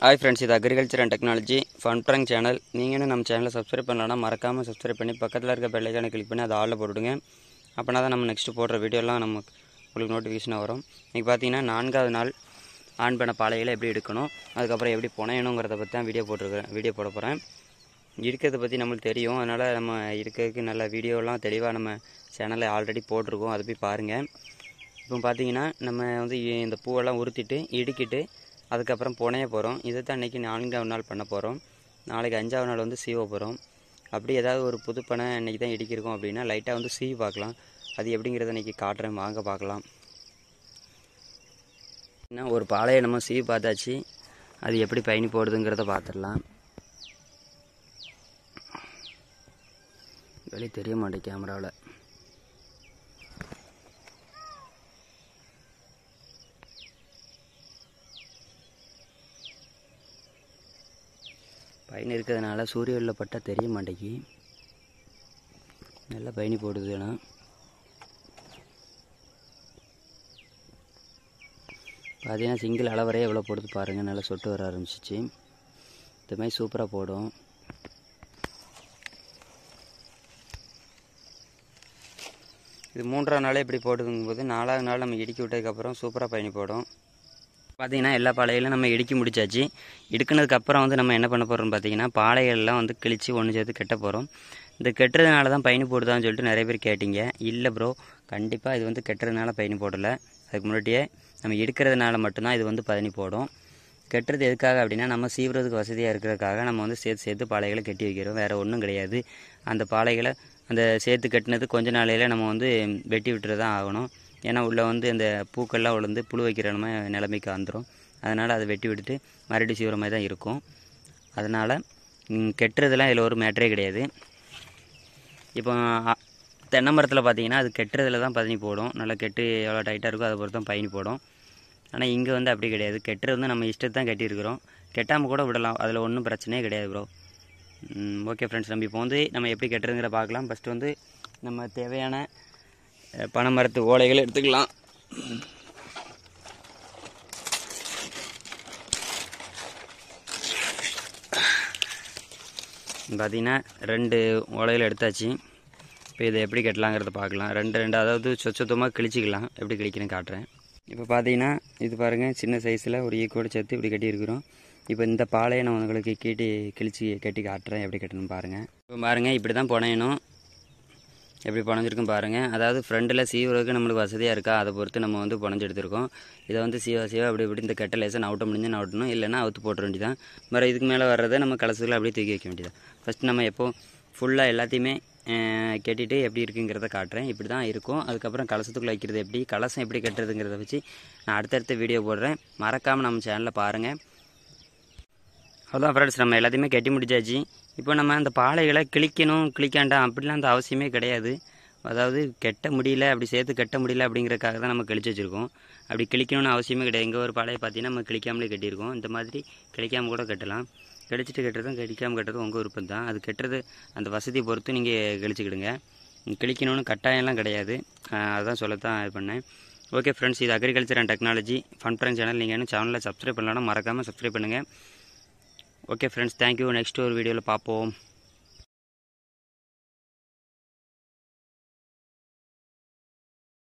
hi friends இது agriculture and technology fun prank channel நீங்களும் நம்ம சேனலை சப்ஸ்கிரைப் பண்ணலன்னா மறக்காமல் சப்ஸ்கிரைப் பண்ணி பக்கத்தில் இருக்க பெல்லைக்கான கிளிக் பண்ணி அதை ஆளில் போட்டுவிடுங்க அப்போனா தான் நம்ம நெக்ஸ்ட்டு போடுற வீடியோலாம் நமக்கு உங்களுக்கு நோட்டிஃபிகேஷன் வரும் இன்றைக்கி பார்த்தீங்கன்னா நான்காவது நாள் ஆன் பண்ண பாலைகளை எப்படி எடுக்கணும் அதுக்கப்புறம் எப்படி புனையணுங்கிறத பற்றி தான் வீடியோ போட்டிருக்கிறேன் வீடியோ போட போகிறேன் இருக்கிறத பற்றி நம்மளுக்கு தெரியும் அதனால் நம்ம இருக்கிறதுக்கு நல்ல வீடியோலாம் தெளிவாக நம்ம சேனலில் ஆல்ரெடி போட்டிருக்கோம் அதை போய் பாருங்கள் இப்போ பார்த்தீங்கன்னா நம்ம வந்து இ- இந்த பூவெல்லாம் உருத்திட்டு இடுக்கிட்டு அதுக்கப்புறம் புனைய போகிறோம் இதை தான் இன்றைக்கி நான்காவது நாள் பண்ண போகிறோம் நாளைக்கு அஞ்சாவது நாள் வந்து சீவ போகிறோம் அப்படி ஏதாவது ஒரு புது பனை இன்றைக்கி தான் இடிக்கிருக்கோம் அப்படின்னா லைட்டாக வந்து சீவி பார்க்கலாம் அது எப்படிங்கிறத இன்றைக்கி காட்டுறேன் வாங்க பார்க்கலாம் என்ன ஒரு பாலையை நம்ம சீவி பார்த்தாச்சு அது எப்படி பயணி போடுதுங்கிறத பார்த்துடலாம் வெளியே தெரிய மாட்டேன் கேமராவில் பயணி இருக்கிறதுனால சூரிய வெளில பட்டால் தெரிய மாட்டேங்கி நல்லா பயணி போடுதுண்ணா பார்த்தீங்கன்னா சிங்கிள் அளவரே எவ்வளோ போடுது பாருங்கள் நல்லா சொட்டு வர ஆரம்பிச்சிச்சு இந்த மாதிரி சூப்பராக போடும் இது மூன்றாம் நாளே இப்படி போடுதுங்கும்போது நாலாவது நாள் நம்ம இடுக்கி விட்டதுக்கப்புறம் சூப்பராக பயணி போடும் பார்த்தீங்கன்னா எல்லா பாளையிலும் நம்ம இடுக்கி முடிச்சாச்சு இடுக்குனதுக்கப்புறம் வந்து நம்ம என்ன பண்ண போகிறோம்னு பார்த்தீங்கன்னா பாளையெல்லாம் வந்து கிழிச்சு ஒன்று சேர்த்து கெட்ட போகிறோம் இந்த கெட்டுறதுனால தான் பயணி போடுதான்னு சொல்லிட்டு நிறைய பேர் கேட்டிங்க இல்லை ப்ரோ கண்டிப்பாக இது வந்து கெட்டுறதுனால பயணி போடலை அதுக்கு முன்னாடியே நம்ம எடுக்கிறதுனால மட்டும்தான் இது வந்து பயணி போடும் கெட்டுறது எதுக்காக அப்படின்னா நம்ம சீவுறதுக்கு வசதியாக இருக்கிறதுக்காக நம்ம வந்து சேர்த்து சேர்த்து பாளைகளை கட்டி வைக்கிறோம் வேறு ஒன்றும் கிடையாது அந்த பாளைகளை அந்த சேர்த்து கட்டினது கொஞ்ச நாளையில் நம்ம வந்து வெட்டி விட்டுட்டு தான் ஆகணும் ஏன்னா உள்ளே வந்து இந்த பூக்கள்லாம் விழுந்து புழு வைக்கிற நம்ம நிலைமைக்கு வந்துடும் அதனால் அதை வெட்டி விட்டுட்டு மறுபடியும் சீவுற மாதிரி தான் இருக்கும் அதனால் ம், கெட்டுறதுலாம் இதில் ஒரு மேட்டரே கிடையாது இப்போ அ- தென்னை மரத்தில் பார்த்தீங்கன்னா அது கெட்டுறதுல தான் பதினி போடும் நல்லா கெட்டு எவ்வளோ டைட்டாக இருக்கோ அதை பொறுத்து தான் பயணி போடும் ஆனால் இங்கே வந்து அப்படி கிடையாது கெட்டுறது வந்து நம்ம இஷ்டத்தை தான் கட்டியிருக்கிறோம் கெட்டாமல் கூட விடலாம் அதில் ஒன்றும் பிரச்சனையே கிடையாது ப்ரோ ஓகே ஃப்ரெண்ட்ஸ் நம்ம இப்போ வந்து நம்ம எப்படி கெட்டுறதுங்கிற பார்க்கலாம் ஃபஸ்ட்டு வந்து நம்ம தேவையான அஹ், பனை மரத்து ஓலைகள் எடுத்துக்கலாம் பார்த்தீங்கன்னா ரெண்டு ஓலைகள் எடுத்தாச்சு இப்போ இதை எப்படி கட்டலாங்கிறத பார்க்கலாம் ரெண்டு ரெண்டு அதாவது சொச்சத்தமாக கிழிச்சிக்கலாம் எப்படி கிழிக்கணும் காட்டுறேன் இப்போ பார்த்தீங்கன்னா இது பாருங்கள் சின்ன சைஸில் ஒரு ஈக்கோடு சேர்த்து இப்படி கட்டியிருக்கிறோம் இப்போ இந்த பாலையை நான் உங்களுக்கு கீட்டி கிழிச்சி கட்டி காட்டுறேன் எப்படி கட்டணும் பாருங்கள் இப்போ பாருங்கள் இப்படி தான் புனையணும் எப்படி புனைஞ்சிருக்கும் பாருங்கள் அதாவது ஃப்ரண்டில் சீவுறதுக்கு நம்மளுக்கு வசதியாக இருக்கா அதை பொறுத்து நம்ம வந்து புனைஞ்சு எடுத்திருக்கோம் இதை வந்து சீவ சீவ அப்படி இப்படி இந்த கெட்ட லேசாக நவுட்ட முடிஞ்சு நவுட்டணும் இல்லைன்னா அவுத்து போட்டுற வேண்டியதான் வேறு இதுக்கு மேலே வர்றதை நம்ம கலசுகளை அப்படியே தூக்கி வைக்க வேண்டியதான் ஃபஸ்ட் நம்ம எப்போ ஃபுல்லாக எல்லாத்தையுமே அஹ், கட்டிட்டு எப்படி இருக்குங்கிறத காட்டுறேன் இப்படி தான் இருக்கும் அதுக்கப்புறம் கலசத்துக்குள்ளே வைக்கிறது எப்படி கலசம் எப்படி கட்டுறதுங்கிறத வச்சு நான் அடுத்தடுத்த வீடியோ போடுறேன் மறக்காமல் நம்ம சேனலில் பாருங்கள் அதான் ஃப்ரெண்ட்ஸ் நம்ம எல்லாத்தையுமே கட்டி முடிச்சாச்சு இப்போ நம்ம அந்த பாலைகளை கிழிக்கணும் கிழிக்காண்டாம் அப்படிலாம் அந்த அவசியமே கிடையாது அதாவது கெட்ட முடியல அப்படி சேர்த்து கட்ட முடியல அப்படிங்கிறதுக்காக தான் நம்ம கிழிச்சு வச்சுருக்கோம் அப்படி கிழிக்கணும்னு அவசியமே கிடையாது இங்கே ஒரு பாலையை பார்த்தீங்கன்னா நம்ம கிழிக்காமலே கட்டியிருக்கோம் இந்த மாதிரி கிழிக்காம கூட கட்டலாம் கிழிச்சிட்டு கட்டுறதும் கிழிக்காம கட்டுறதும் உங்கள் விருப்பம் தான் அது கட்டுறது அந்த வசதியை பொறுத்து நீங்கள் கிழிச்சிக்கிடுங்க கிழிக்கணும்னு கட்டாயம்லாம் கிடையாது ஆஹ் அதான் சொல்லத்தான் இது பண்ணேன் ஓகே ஃப்ரெண்ட்ஸ் இது agriculture and technology fun prank channel நீங்கள் இன்னும் சேனலில் சப்ஸ்கிரைப் பண்ணலன்னா மறக்காமல் சப்ஸ்கிரைப் பண்ணுங்கள் ஓகே ஃப்ரெண்ட்ஸ் தேங்க்யூ நெக்ஸ்ட் ஒரு வீடியோவில் பார்ப்போம்